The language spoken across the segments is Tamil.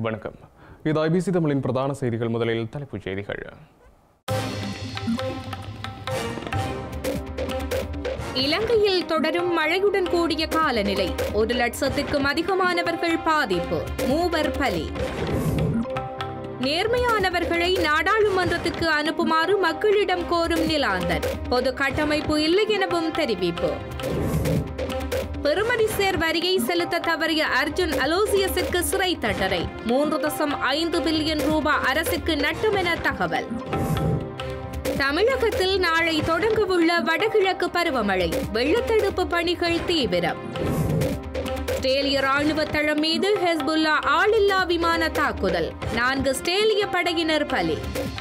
வணக்கம் இது ஐபிசி தமிழின் பிரதான செய்திகள் முதலில் தலைப்புச் செய்திகள் இலங்கையில் தொடரும் மழையுடன் கூடிய காலநிலை ஒரு லட்சத்துக்கும் அதிகமானவர்கள் பாதிப்பு மூவர் பலி நேர்மையானவர்களை நாடாளுமன்றத்துக்கு அனுப்புமாறு மக்களிடம் கோரும் நிலாந்தன் பொது கட்டமைப்பு இல்லை எனவும் தெரிவிப்பு பெறுமதி சேர் வரியை செலுத்த தவறிய அர்ஜுன் அலோசியஸுக்கு சிறை தண்டனை மூன்று தசம் ஐந்து பில்லியன் ரூபாய் அரசுக்கு நட்டம் என தகவல் தமிழகத்தில் நாளை தொடங்கவுள்ள வடகிழக்கு பருவமழை வெள்ளத்தடுப்பு பணிகள் தீவிரம் ஸ்டேலிய ராணுவ தளம் மீது ஹெஸ்புல்லா ஆளில்லா விமான தாக்குதல் நான்கு ஸ்டேலிய படையினர் பலி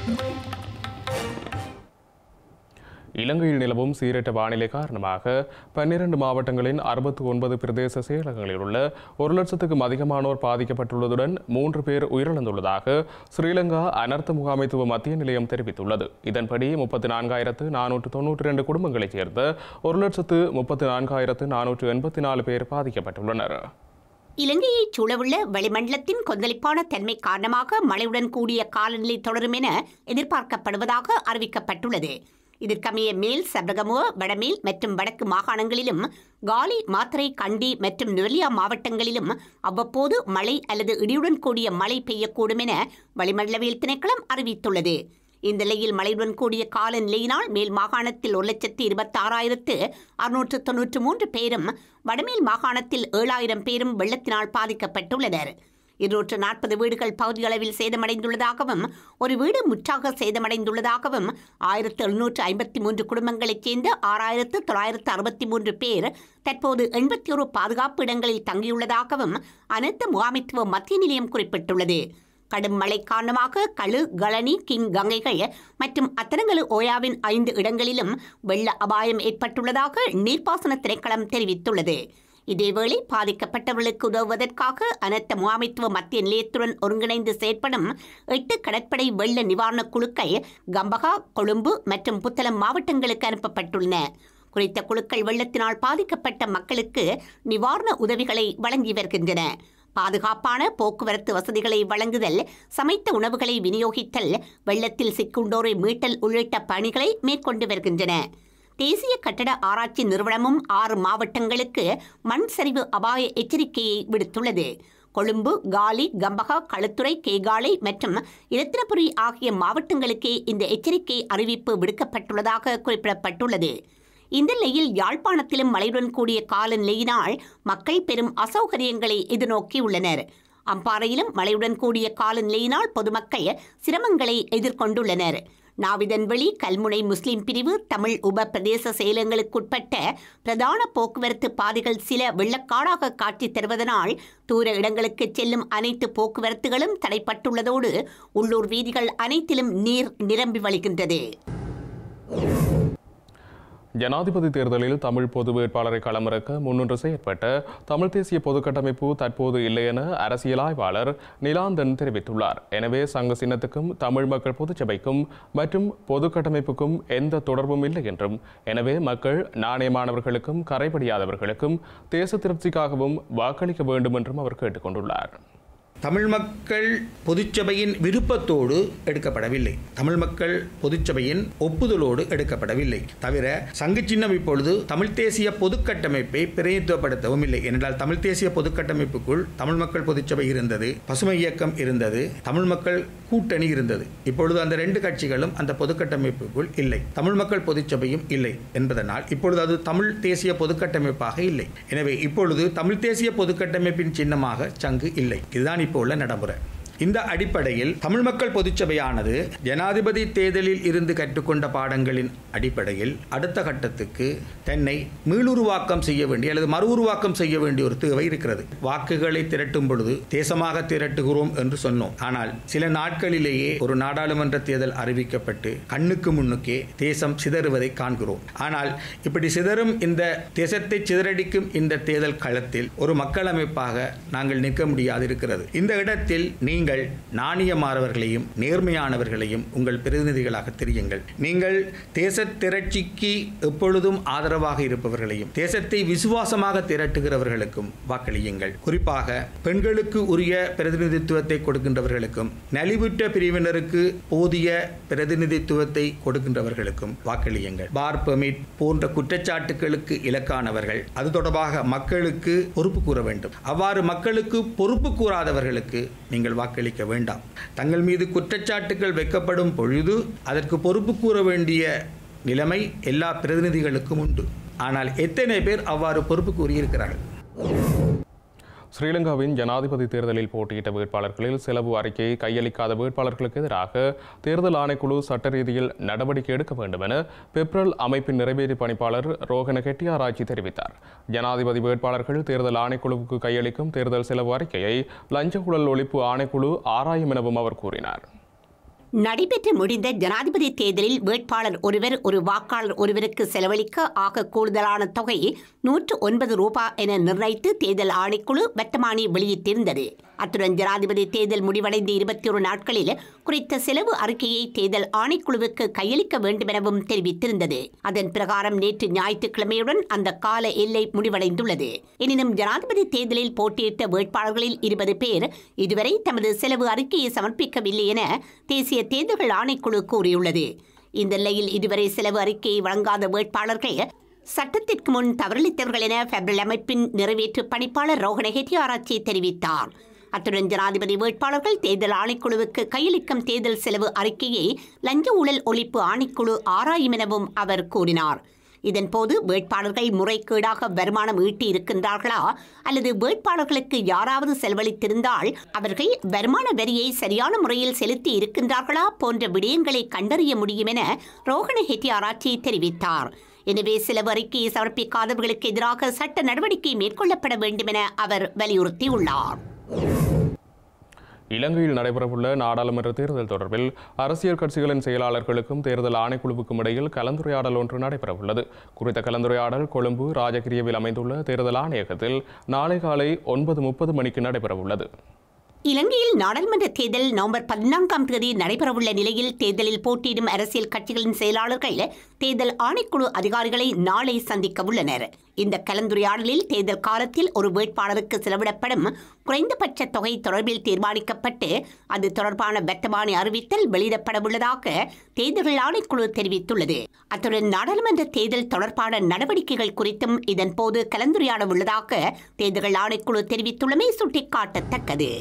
இலங்கையில் நிலவும் சீரற்ற வானிலை காரணமாக பன்னிரண்டு மாவட்டங்களின் அறுபத்தி ஒன்பது பிரதேச செயலகங்களில் உள்ள ஒரு லட்சத்துக்கும் அதிகமானோர் பாதிக்கப்பட்டுள்ளதுடன் மூன்று பேர் உயிரிழந்துள்ளதாக ஸ்ரீலங்கா அனர்த்த முகாமைத்துவ மத்திய நிலையம் தெரிவித்துள்ளது இதன்படி முப்பத்தி நான்காயிரத்து நானூற்று தொன்னூற்றி ரெண்டு குடும்பங்களைச் சேர்ந்த ஒரு லட்சத்து முப்பத்தி நான்காயிரத்து நானூற்று எண்பத்தி நாலு பேர் பாதிக்கப்பட்டுள்ளனர் இலங்கையைச் சூழவுள்ள வளிமண்டலத்தின் கொந்தளிப்பான தன்மை காரணமாக மழையுடன் கூடிய காலநிலை தொடரும் என எதிர்பார்க்கப்படுவதாக அறிவிக்கப்பட்டுள்ளது இதற்கமைய மேல் சபரகமுவ வடமேல் மற்றும் வடக்கு மாகாணங்களிலும் காலி மாத்திரை கண்டி மற்றும் நுவலியா மாவட்டங்களிலும் அவ்வப்போது மழை அல்லது இடியுடன் கூடிய மழை பெய்யக்கூடும் என வளிமண்டலவியல் திணைக்களம் அறிவித்துள்ளது இந்த நிலையில் மழையுடன் கூடிய காலநிலையினால் மேல் மாகாணத்தில் ஒரு லட்சத்து இருபத்தாறாயிரத்து அறுநூற்று தொன்னூற்று மூன்று பேரும் வடமேல் மாகாணத்தில் ஏழாயிரம் பேரும் வெள்ளத்தினால் பாதிக்கப்பட்டுள்ளனர் இருநூற்று நாற்பது வீடுகள் பகுதியளவில் சேதமடைந்துள்ளதாகவும் ஒரு வீடு முற்றாக சேதமடைந்துள்ளதாகவும் ஆயிரத்து எழுநூற்று ஐம்பத்தி மூன்று குடும்பங்களைச் சேர்ந்த ஆறாயிரத்து தொள்ளாயிரத்து அறுபத்தி மூன்று பேர் தற்போது எண்பத்தி ஒரு பாதுகாப்பு இடங்களில் தங்கியுள்ளதாகவும் அனைத்து முகாமைத்துவ மத்திய நிலையம் குறிப்பிட்டுள்ளது கடும் மழை காரணமாக களு கலனி கிங் கங்கைகள் மற்றும் அத்தனங்கலு ஓயாவின் ஐந்து இடங்களிலும் வெள்ள அபாயம் ஏற்பட்டுள்ளதாக நீர்ப்பாசன திணைக்களம் தெரிவித்துள்ளது இதேவேளை பாதிக்கப்பட்டவர்களுக்கு உதவுவதற்காக அனைத்து முகாமைத்துவ மத்திய நிலையத்துடன் ஒருங்கிணைந்து செயற்படும் எட்டு கடற்படை வெள்ள நிவாரணக் குழுக்கள் கம்பகா கொழும்பு மற்றும் புத்தளம் மாவட்டங்களுக்கு அனுப்பப்பட்டுள்ளன குறித்த குழுக்கள் வெள்ளத்தினால் பாதிக்கப்பட்ட மக்களுக்கு நிவாரண உதவிகளை வழங்கி வருகின்றன பாதுகாப்பான போக்குவரத்து வசதிகளை வழங்குதல் சமைத்த உணவுகளை விநியோகித்தல் வெள்ளத்தில் சிக்குண்டோரை மீட்டல் உள்ளிட்ட பணிகளை மேற்கொண்டு வருகின்றன தேசிய கட்டட ஆராய்ச்சி நிறுவனமும் ஆறு மாவட்டங்களுக்கு மண் சரிவு அபாய எச்சரிக்கையை விடுத்துள்ளது கொழும்பு காலி கம்பகா களுத்துறை கேகாலை மற்றும் இரத்தினபுரி ஆகிய மாவட்டங்களுக்கே இந்த எச்சரிக்கை அறிவிப்பு விடுக்கப்பட்டுள்ளதாக குறிப்பிடப்பட்டுள்ளது இந்த நிலையில் யாழ்ப்பாணத்திலும் மழையுடன் கூடிய காலநிலையினால் மக்கள் பெரும் அசௌகரியங்களை எதிர்நோக்கியுள்ளனர் அம்பாறையிலும் மழையுடன் கூடிய காலநிலையினால் பொதுமக்கள் சிரமங்களை எதிர்கொண்டுள்ளனர் நாவிதன்வெளி கல்முனை முஸ்லிம் பிரிவு தமிழ் உப பிரதேச செயலங்களுக்குட்பட்ட பிரதான போக்குவரத்து பாதைகள் சில வெள்ளக்காடாக காட்சி தருவதனால் தூர இடங்களுக்கு செல்லும் அனைத்து போக்குவரத்துகளும் தடைப்பட்டுள்ளதோடு உள்ளூர் வீதிகள் அனைத்திலும் நீர் நிரம்பி வழிகின்றது ஜனாதிபதி தேர்தலில் தமிழ் பொது வேட்பாளரை களமிறக்க முன்னின்று செயற்பட்ட தமிழ் தேசிய பொதுக்கட்டமைப்பு தற்போது இல்லை என அரசியல் ஆய்வாளர் நிலாந்தன் தெரிவித்துள்ளார் எனவே சங்க சின்னத்துக்கும் தமிழ் மக்கள் பொதுச்சபைக்கும் மற்றும் பொதுக்கட்டமைப்புக்கும் எந்த தொடர்பும் இல்லை என்றும் எனவே மக்கள் நாணயமானவர்களுக்கும் கரைபடியாதவர்களுக்கும் தேச திருப்திக்காகவும் வாக்களிக்க வேண்டும் என்றும் அவர் கேட்டுக்கொண்டுள்ளார் தமிழ் மக்கள் பொதுச்சபையின் விருப்பத்தோடு எடுக்கப்படவில்லை தமிழ் மக்கள் பொதுச்சபையின் ஒப்புதலோடு எடுக்கப்படவில்லை தவிர சங்கு சின்னம் இப்பொழுது தமிழ் தேசிய பொதுக்கட்டமைப்பை பிரதிநிதித்துவப்படுத்தவும் இல்லை என்றால் தமிழ் தேசிய பொதுக்கட்டமைப்புக்குள் தமிழ் மக்கள் பொதுச்சபை இருந்தது பசுமை இயக்கம் இருந்தது தமிழ் மக்கள் கூட்டணி இருந்தது இப்பொழுது அந்த ரெண்டு கட்சிகளும் அந்த பொதுக்கட்டமைப்புக்குள் இல்லை தமிழ் மக்கள் பொதுச்சபையும் இல்லை என்பதனால் இப்பொழுது அது தமிழ் தேசிய பொதுக்கட்டமைப்பாக இல்லை எனவே இப்பொழுது தமிழ் தேசிய பொதுக்கட்டமைப்பின் சின்னமாக சங்கு இல்லை இதுதான் இப்போ உள்ள நடைமுறை இந்த அடிப்படையில் தமிழ் மக்கள் பொதுச்சபையானது ஜனாதிபதி தேர்தலில் இருந்து கற்றுக்கொண்ட பாடங்களின் அடிப்படையில் அடுத்த கட்டத்துக்கு தன்னை மீளுருவாக்கம் செய்ய வேண்டிய அல்லது மறு உருவாக்கம் செய்ய வேண்டிய ஒரு தேவை இருக்கிறது வாக்குகளை திரட்டும் பொழுது தேசமாக திரட்டுகிறோம் என்று சொன்னோம் ஆனால் சில நாட்களிலேயே ஒரு நாடாளுமன்ற தேர்தல் அறிவிக்கப்பட்டு கண்ணுக்கு முன்னுக்கே தேசம் சிதறுவதை காண்கிறோம் ஆனால் இப்படி சிதறும் இந்த தேசத்தை சிதறடிக்கும் இந்த தேர்தல் களத்தில் ஒரு மக்கள் அமைப்பாக நாங்கள் நிற்க முடியாது இருக்கிறது இந்த இடத்தில் நீங்கள் நீங்கள் நாணயமானவர்களையும் நேர்மையானவர்களையும் உங்கள் பிரதிநிதிகளாக தெரியுங்கள் நீங்கள் தேச திரட்சிக்கு எப்பொழுதும் ஆதரவாக இருப்பவர்களையும் தேசத்தை விசுவாசமாக திரட்டுகிறவர்களுக்கும் வாக்களியுங்கள் குறிப்பாக பெண்களுக்கு உரிய பிரதிநிதித்துவத்தை கொடுக்கின்றவர்களுக்கும் நலிவுற்ற பிரிவினருக்கு போதிய பிரதிநிதித்துவத்தை கொடுக்கின்றவர்களுக்கும் வாக்களியுங்கள் பார் பெர்மிட் போன்ற குற்றச்சாட்டுகளுக்கு இலக்கானவர்கள் அது தொடர்பாக மக்களுக்கு பொறுப்பு கூற வேண்டும் அவ்வாறு மக்களுக்கு பொறுப்பு கூறாதவர்களுக்கு நீங்கள் வாக்களிக்க வேண்டாம் தங்கள் மீது குற்றச்சாட்டுகள் வைக்கப்படும் பொழுது அதற்கு பொறுப்பு கூற வேண்டிய நிலைமை எல்லா பிரதிநிதிகளுக்கும் உண்டு ஆனால் எத்தனை பேர் அவ்வாறு பொறுப்பு கூறியிருக்கிறார்கள் ஸ்ரீலங்காவின் ஜனாதிபதி தேர்தலில் போட்டியிட்ட வேட்பாளர்களில் செலவு அறிக்கையை கையளிக்காத வேட்பாளர்களுக்கு எதிராக தேர்தல் ஆணைக்குழு சட்ட ரீதியில் நடவடிக்கை எடுக்க வேண்டும் என பெப்ரல் அமைப்பின் நிறைவேறி பணிப்பாளர் ரோகன கெட்டியாராய்ச்சி தெரிவித்தார் ஜனாதிபதி வேட்பாளர்கள் தேர்தல் ஆணைக்குழுவுக்கு கையளிக்கும் தேர்தல் செலவு அறிக்கையை லஞ்ச ஊழல் ஒழிப்பு ஆணைக்குழு ஆராயும் எனவும் அவர் கூறினார் நடைபெற்று முடிந்த ஜனாதிபதி தேர்தலில் வேட்பாளர் ஒருவர் ஒரு வாக்காளர் ஒருவருக்கு செலவழிக்க ஆக கூடுதலான தொகை நூற்று ஒன்பது ரூபாய் என நிர்ணயித்து தேர்தல் ஆணைக்குழு வர்த்தமானி வெளியிட்டிருந்தது அத்துடன் ஜனாதிபதி தேர்தல் முடிவடைந்த இருபத்தி ஒரு நாட்களில் குறித்த செலவு அறிக்கையை தேர்தல் ஆணைக்குழுவுக்கு கையளிக்க வேண்டும் எனவும் தெரிவித்திருந்தது அதன் பிரகாரம் நேற்று ஞாயிற்றுக்கிழமையுடன் அந்த கால எல்லை முடிவடைந்துள்ளது எனினும் ஜனாதிபதி தேர்தலில் போட்டியிட்ட வேட்பாளர்களில் இருபது பேர் இதுவரை தமது செலவு அறிக்கையை சமர்ப்பிக்கவில்லை என தேசிய தேர்தல்கள் ஆணைக்குழு கூறியுள்ளது இந்த நிலையில் இதுவரை செலவு அறிக்கையை வழங்காத வேட்பாளர்கள் சட்டத்திற்கு முன் தவறளித்தவர்கள் என பெப்ரல் அமைப்பின் நிறைவேற்று பணிப்பாளர் ரோஹண ஹெட்டியாராச்சி தெரிவித்தார் அத்துடன் ஜனாதிபதி வேட்பாளர்கள் தேர்தல் ஆணைக்குழுவுக்கு கையளிக்கும் தேர்தல் செலவு அறிக்கையை லஞ்ச ஊழல் ஒழிப்பு ஆணைக்குழு ஆராயும் எனவும் அவர் கூறினார் இதன்போது வேட்பாளர்கள் முறைகேடாக வருமானம் ஈட்டி இருக்கின்றார்களா அல்லது வேட்பாளர்களுக்கு யாராவது செலவழித்திருந்தால் அவர்கள் வருமான வரியை சரியான முறையில் செலுத்தி இருக்கின்றார்களா போன்ற விடயங்களை கண்டறிய முடியும் என ரோஹண ஹெட்டியாராச்சி தெரிவித்தார் எனவே செலவு அறிக்கையை சமர்ப்பிக்காதவர்களுக்கு எதிராக சட்ட நடவடிக்கை மேற்கொள்ளப்பட வேண்டும் என அவர் வலியுறுத்தியுள்ளார் இலங்கையில் நடைபெறவுள்ள நாடாளுமன்ற தேர்தல் தொடர்பில் அரசியல் கட்சிகளின் செயலாளர்களுக்கும் தேர்தல் ஆணைக்குழுவுக்கும் இடையில் கலந்துரையாடல் ஒன்று நடைபெறவுள்ளது குறித்த கலந்துரையாடல் கொழும்பு ராஜகிரியவில் அமைந்துள்ள தேர்தல் ஆணையகத்தில் நாளை காலை ஒன்பது முப்பது மணிக்கு நடைபெறவுள்ளது இலங்கையில் நாடாளுமன்ற தேர்தல் நவம்பர் பதினான்காம் தேதி நடைபெறவுள்ள நிலையில் தேர்தலில் போட்டியிடும் அரசியல் கட்சிகளின் செயலாளர்கள் தேர்தல் ஆணைக்குழு அதிகாரிகளை நாளை சந்திக்க உள்ளனர் இந்த கலந்துரையாடலில் தேர்தல் காலத்தில் ஒரு வேட்பாளருக்கு செலவிடப்படும் குறைந்தபட்ச தொகை தொடர்பில் தீர்மானிக்கப்பட்டு அது தொடர்பான வர்த்தமானி அறிவித்தல் வெளியிடப்படவுள்ளதாக தேர்தல்கள் ஆணைக்குழு தெரிவித்துள்ளது அத்துடன் நாடாளுமன்ற தேர்தல் தொடர்பான நடவடிக்கைகள் குறித்தும் இதன்போது கலந்துரையாட உள்ளதாக தேர்தல்கள் ஆணைக்குழு தெரிவித்துள்ளமை சுட்டிக்காட்டத்தக்கது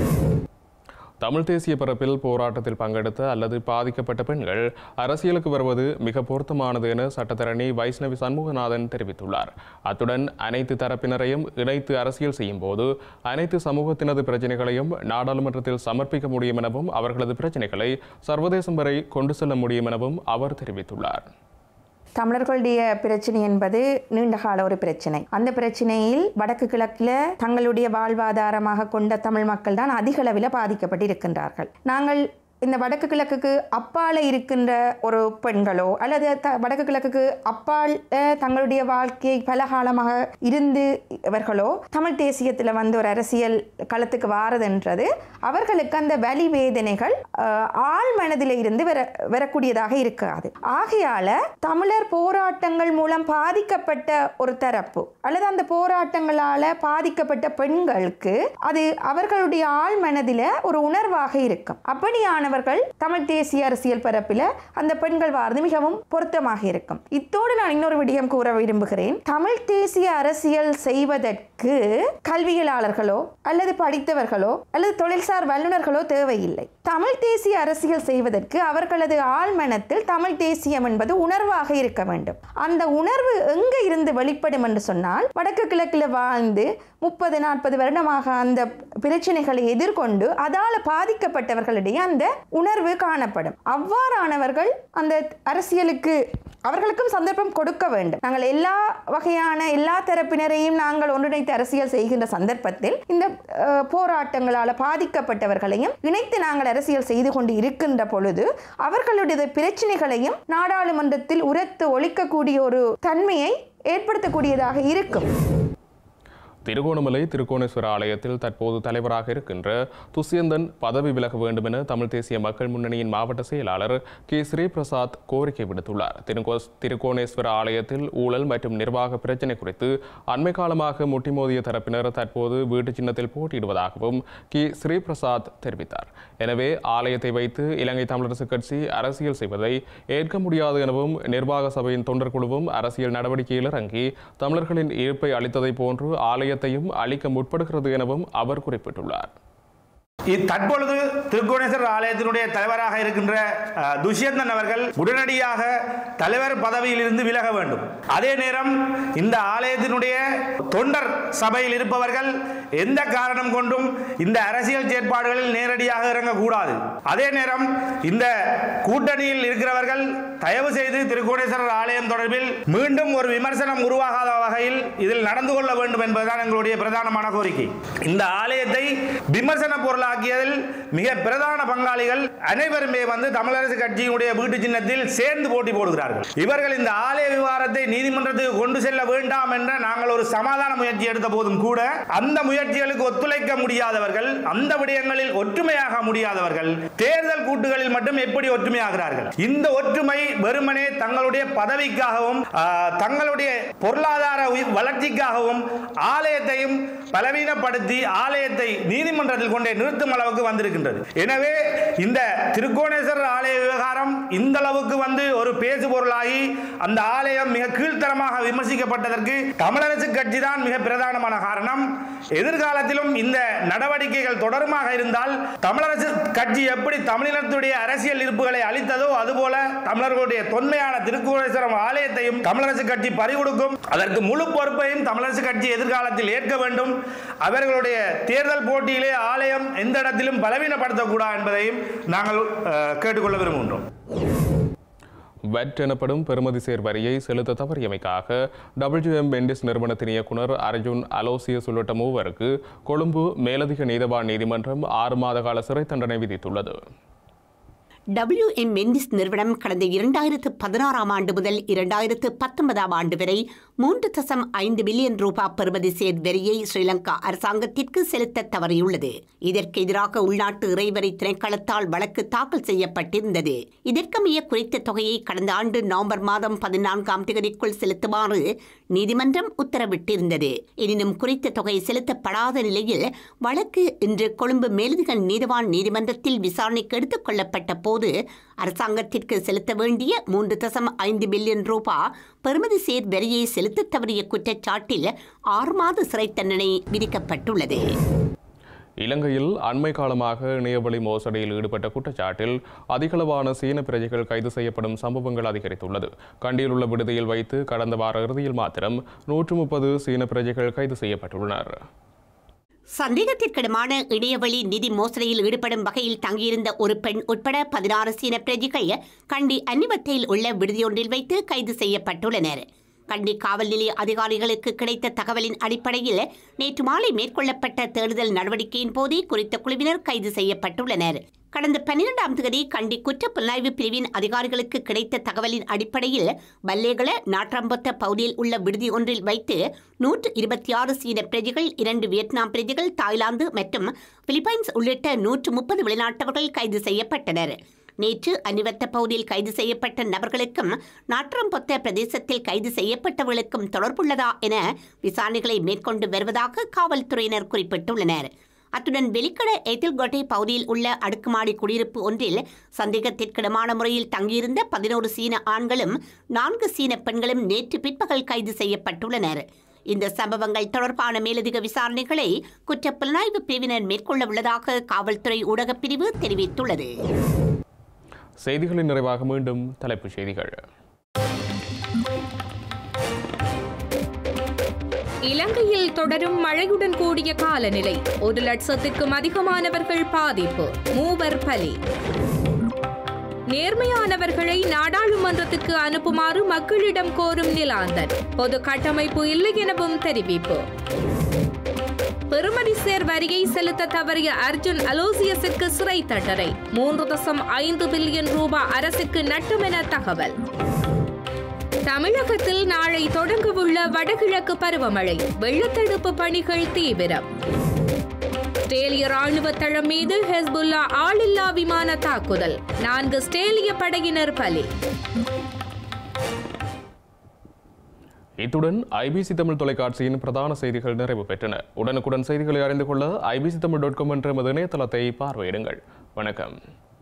தமிழ் தேசிய பரப்பில் போராட்டத்தில் பங்கெடுத்த அல்லது பாதிக்கப்பட்ட பெண்கள் அரசியலுக்கு வருவது மிக பொருத்தமானது என சட்டத்தரணி வைஷ்ணவி சண்முகநாதன் தெரிவித்துள்ளார் அத்துடன் அனைத்து தரப்பினரையும் இணைத்து அரசியல் செய்யும் போது அனைத்து சமூகத்தினது பிரச்சனைகளையும் நாடாளுமன்றத்தில் சமர்ப்பிக்க முடியும் எனவும் அவர்களது பிரச்சனைகளை சர்வதேசம் வரை கொண்டு செல்ல முடியும் எனவும் அவர் தெரிவித்துள்ளார் தமிழர்களுடைய பிரச்சனை என்பது நீண்டகால ஒரு பிரச்சனை அந்த பிரச்சனையில் வடக்கு கிழக்கில் தங்களுடைய வாழ்வாதாரமாக கொண்ட தமிழ் மக்கள் தான் அதிக அளவில் பாதிக்கப்பட்டு இருக்கின்றார்கள் நாங்கள் இந்த வடக்கு கிழக்குக்கு அப்பால இருக்கின்ற ஒரு பெண்களோ அல்லது த வடக்கு கிழக்குக்கு அப்பால் தங்களுடைய வாழ்க்கையை பல காலமாக இருந்து இவர்களோ தமிழ் தேசியத்தில் வந்து ஒரு அரசியல் களத்துக்கு வாரதுன்றது அவர்களுக்கு அந்த வலி வேதனைகள் அஹ், ஆழ் மனதில் இருந்து வர வரக்கூடியதாக இருக்காது ஆகையால தமிழர் போராட்டங்கள் மூலம் பாதிக்கப்பட்ட ஒரு தரப்பு அல்லது அந்த போராட்டங்களால பாதிக்கப்பட்ட பெண்களுக்கு அது அவர்களுடைய ஆழ் மனதில் ஒரு உணர்வாக இருக்கும் அப்படியானவர்கள் தமிழ் தேசிய அரசியல் பரப்பில் அந்த பெண்கள் வாழ்ந்து மிகவும் பொருத்தமாக இருக்கும் இத்தோடு நான் இன்னொரு விடயம் கூற விரும்புகிறேன் தமிழ் தேசிய அரசியல் செய்வதற்கு கல்வியலாளர்களோ அல்லது படித்தவர்களோ அல்லது தொழில்சார் வல்லுநர்களோ தேவையில்லை தமிழ் தேசிய அரசியல் செய்வதற்கு அவர்களது ஆழ்மனத்தில் தமிழ் தேசியம் என்பது உணர்வாக இருக்க வேண்டும் அந்த உணர்வு எங்க இருந்து வெளிப்படும் என்று சொன்னால் வடக்கு கிழக்கில் வாழ்ந்து முப்பது நாற்பது வருடமாக அந்த பிரச்சனைகளை எதிர்கொண்டு அதால பாதிக்கப்பட்டவர்களிடையே அந்த உணர்வு காணப்படும் அவ்வாறானவர்கள் அந்த அரசியலுக்கு அவர்களுக்கும் சந்தர்ப்பம் கொடுக்க வேண்டும் நாங்கள் எல்லா வகையான எல்லா தரப்பினரையும் நாங்கள் ஒன்றிணைத்து அரசியல் செய்கின்ற சந்தர்ப்பத்தில் இந்த அஹ், போராட்டங்களால் பாதிக்கப்பட்டவர்களையும் இணைத்து நாங்கள் அரசியல் செய்து கொண்டு இருக்கின்ற பொழுது அவர்களுடைய பிரச்சனைகளையும் நாடாளுமன்றத்தில் உரத்து ஒழிக்கக்கூடிய ஒரு தன்மையை ஏற்படுத்தக்கூடியதாக இருக்கும் திருகோணமலை திருக்கோணேஸ்வர ஆலயத்தில் தற்போது தலைவராக இருக்கின்ற துஷ்யந்தன் பதவி விலக வேண்டும் என தமிழ் தேசிய மக்கள் முன்னணியின் மாவட்ட செயலாளர் கே ஸ்ரீபிரசாத் கோரிக்கை விடுத்துள்ளார் திருக்கோ திருக்கோணேஸ்வர ஆலயத்தில் ஊழல் மற்றும் நிர்வாக பிரச்சினை குறித்து அண்மை காலமாக முட்டிமோதிய தரப்பினர் தற்போது வீட்டு சின்னத்தில் போட்டியிடுவதாகவும் கே ஸ்ரீபிரசாத் தெரிவித்தார் எனவே ஆலயத்தை வைத்து இலங்கை தமிழரசு கட்சி அரசியல் செய்வதை ஏற்க முடியாது எனவும் நிர்வாக சபையின் தொண்டர் குழுவும் அரசியல் நடவடிக்கையில் இறங்கி தமிழர்களின் இருப்பை அளித்ததை போன்று ஆலயத்தையும் அளிக்க முற்படுகிறது எனவும் அவர் குறிப்பிட்டுள்ளார் இ- தற்பொழுது திருக்கோணேஸ்வரர் ஆலயத்தினுடைய தலைவராக இருக்கின்ற அஹ், துஷ்யந்தன் அவர்கள் உடனடியாக தலைவர் பதவியிலிருந்து விலக வேண்டும் அதே நேரம் இந்த ஆலயத்தினுடைய தொண்டர் சபையில் இருப்பவர்கள் எந்த காரணம் கொண்டும் இந்த அரசியல் செயற்பாடுகளில் நேரடியாக இறங்கக்கூடாது அதே நேரம் இந்த கூட்டணியில் இருக்கிறவர்கள் தயவு செய்து திருக்கோணேஸ்வரர் ஆலயம் தொடர்பில் மீண்டும் ஒரு விமர்சனம் உருவாகாத வகையில் இதில் நடந்து கொள்ள வேண்டும் என்பதுதான் எங்களுடைய பிரதானமான கோரிக்கை இந்த ஆலயத்தை விமர்சன பொருளாக்கியதில் மிக பிரதான பங்காளிகள் அனைவருமே வந்து தமிழரசு கட்சியினுடைய வீட்டு சின்னத்தில் சேர்ந்து போட்டி போடுகிறார்கள் இவர்கள் இந்த ஆலய விவகாரத்தை நீதிமன்றத்துக்கு கொண்டு செல்ல வேண்டாம் என்ற நாங்கள் ஒரு சமாதான முயற்சி எடுத்த போதும் கூட அந்த முயற்சிகளுக்கு ஒத்துழைக்க முடியாதவர்கள் அந்த விடயங்களில் ஒற்றுமையாக முடியாதவர்கள் தேர்தல் கூட்டுகளில் மட்டும் எப்படி ஒற்றுமையாகிறார்கள் இந்த ஒற்றுமை வெறுமனே தங்களுடைய பதவிக்காகவும் ஆ, தங்களுடைய பொருளாதார உய- வளர்ச்சிக்காகவும் ஆலயத்தையும் பலவீனப்படுத்தி ஆலயத்தை நீதிமன்றத்தில் கொண்டே நிறுத்தும் அளவுக்கு வந்திருக்கின்றது எனவே இந்த திருக்கோணேஸ்வரர் ஆலய விவகாரம் இந்த அளவுக்கு வந்து ஒரு பேசு பொருளாகி அந்த ஆலயம் மிக கீழ்த்தரமாக விமர்சிக்கப்பட்டதற்கு தமிழரசு கட்சி தான் மிக பிரதானமான காரணம் எதிர்காலத்திலும் இந்த நடவடிக்கைகள் தொடருமாக இருந்தால் தமிழரசு கட்சி எப்படி தமிழினத்துடைய அரசியல் இருப்புகளை அளித்ததோ அதுபோல தமிழர்களுடைய தொன்மையான திருக்கோணேஸ்வரம் ஆலயத்தையும் தமிழரசு கட்சி பறிகொடுக்கும் அதற்கு முழு பொறுப்பையும் தமிழரசு கட்சி எதிர்காலத்தில் ஏற்க வேண்டும் அவர்களுடைய தேர்தல் போட்டியிலே ஆலயம் எந்த இடத்திலும் பலவீனப்படுத்தக்கூடாது என்பதையும் நாங்கள் அஹ், கேட்டுக்கொள்ள விரும்புகின்றோம் வெட் எனப்படும் பெறுமதி சேர் வரியை செலுத்த தவறியமைக்காக டபிள்யூஎம் மெண்டிஸ் நிறுவனத்தின் இயக்குனர் அர்ஜுன் அலோசியஸ் உள்ளிட்ட மூவருக்கு கொழும்பு மேலதிக நீதவான் நீதிமன்றம் ஆறு மாத கால சிறை தண்டனை விதித்துள்ளது டபிள்யூ எம் மெண்டிஸ் நிறுவனம் கடந்த இரண்டாயிரத்து பதினாறாம் ஆண்டு முதல் இரண்டாயிரத்து பத்தொன்பதாம் ஆண்டு வரை மூன்று தசம் ஐந்து பில்லியன் ரூபாய் பெறுமதி சேர் வரியை ஸ்ரீலங்கா அரசாங்கத்திற்கு செலுத்த தவறியுள்ளது இதற்கு எதிராக உள்நாட்டு இறைவரி திணைக்களத்தால் வழக்கு தாக்கல் செய்யப்பட்டிருந்தது இதற்கமைய குறித்த தொகையை கடந்த ஆண்டு நவம்பர் மாதம் பதினான்காம் தேதிக்குள் செலுத்துமாறு நீதிமன்றம் உத்தரவிட்டிருந்தது எனினும் குறித்த தொகை செலுத்தப்படாத நிலையில் வழக்கு இன்று கொழும்பு மேலதிக நீதிவான் நீதிமன்றத்தில் விசாரணைக்கு எடுத்துக் கொள்ளப்பட்ட போது அரசாங்கத்திற்கு செலுத்த வேண்டிய மூன்று தசம் ஐந்து பில்லியன் ரூபாய் பெறுமதி சேர் வரியை செலுத்தத் தவறிய குற்றச்சாட்டில் ஆறு மாத சிறை தண்டனை விதிக்கப்பட்டுள்ளது இலங்கையில் அண்மை காலமாக இணையவழி மோசடியில் ஈடுபட்ட குற்றச்சாட்டில் அதிகளவான சீன பிரஜைகள் கைது செய்யப்படும் சம்பவங்கள் அதிகரித்துள்ளது கண்டியில் உள்ள விடுதியில் வைத்து கடந்த வார இறுதியில் மாத்திரம் நூற்று முப்பது சீன பிரஜைகள் கைது செய்யப்பட்டுள்ளனர் சந்தேகத்திற்கிடமான இணையவழி நிதி மோசடியில் ஈடுபடும் வகையில் தங்கியிருந்த ஒரு பெண் உட்பட பதினாறு சீன பிரஜைகள் கண்டி அன்னிவத்தையில் உள்ள விடுதியொன்றில் வைத்து கைது செய்யப்பட்டுள்ளனர் கண்டி காவல் நிலைய அதிகாரிகளுக்கு கிடைத்த தகவலின் அடிப்படையில் நேற்று மாலை மேற்கொள்ளப்பட்ட தேடுதல் நடவடிக்கையின் போதே குறித்த குழுவினர் கைது செய்யப்பட்டுள்ளனர் கடந்த பன்னிரெண்டாம் தேதி கண்டி குற்ற புலனாய்வு பிரிவின் அதிகாரிகளுக்கு கிடைத்த தகவலின் அடிப்படையில் பல்லேகல நாட்ரம்பொத்த பகுதியில் உள்ள விடுதி ஒன்றில் வைத்து நூற்று இருபத்தி ஆறு சீன பிரஜைகள் இரண்டு வியட்நாம் பிரஜைகள் தாய்லாந்து மற்றும் பிலிப்பைன்ஸ் உள்ளிட்ட நூற்று முப்பது வெளிநாட்டவர்கள் கைது செய்யப்பட்டனர் நேற்று அனிவத்த பகுதியில் கைது செய்யப்பட்ட நபர்களுக்கும் நாற்றம்பொத்த பிரதேசத்தில் கைது செய்யப்பட்டவர்களுக்கும் தொடர்புள்ளதா என விசாரணைகளை மேற்கொண்டு வருவதாக காவல்துறையினர் குறிப்பிட்டுள்ளனர் அத்துடன் வெளிக்கட எதில்கொட்டை பகுதியில் உள்ள அடுக்குமாடி குடியிருப்பு ஒன்றில் சந்தேகத்திற்கிடமான முறையில் தங்கியிருந்த பதினோரு சீன ஆண்களும் நான்கு சீன பெண்களும் நேற்று பிற்பகல் கைது செய்யப்பட்டுள்ளனர் இந்த சம்பவங்கள் தொடர்பான மேலதிக விசாரணைகளை குற்றப் புலனாய்வு பிரிவினர் மேற்கொள்ள உள்ளதாக காவல்துறை ஊடகப் பிரிவு தெரிவித்துள்ளது செய்திகளின் நிறைவாக மீண்டும் தலைப்புச் செய்திகள் இலங்கையில் தொடரும் மழையுடன் கூடிய காலநிலை ஒரு லட்சத்திற்கும் அதிகமானவர்கள் பாதிப்பு மூவர் பலி நேர்மையானவர்களை நாடாளுமன்றத்துக்கு அனுப்புமாறு மக்களிடம் கோரும் நிலாந்தன் பொது கட்டமைப்பு இல்லை எனவும் தெரிவிப்பு பெறுமதி சேர் வரியை செலுத்த தவறிய அர்ஜுன் அலோசியஸுக்கு சிறை தண்டனை மூன்று தசம் ஐந்து பில்லியன் ரூபாய் அரசுக்கு நட்டும் என தகவல் தமிழகத்தில் நாளை தொடங்கவுள்ள வடகிழக்கு பருவமழை வெள்ளத்தடுப்பு பணிகள் தீவிரம் ஸ்டேலிய ராணுவ தளம் மீது ஹெஸ்புல்லா ஆளில்லா விமான தாக்குதல் நான்கு ஸ்டேலிய படையினர் பலி இத்துடன் ஐபிசி தமிழ் தொலைக்காட்சியின் பிரதான செய்திகள் நிறைவு பெற்றன உடனுக்குடன் செய்திகளை அறிந்து கொள்ள ஐபிசி தமிழ் டாட் காம் என்ற எமது இணையதளத்தை பார்வையிடுங்கள் வணக்கம்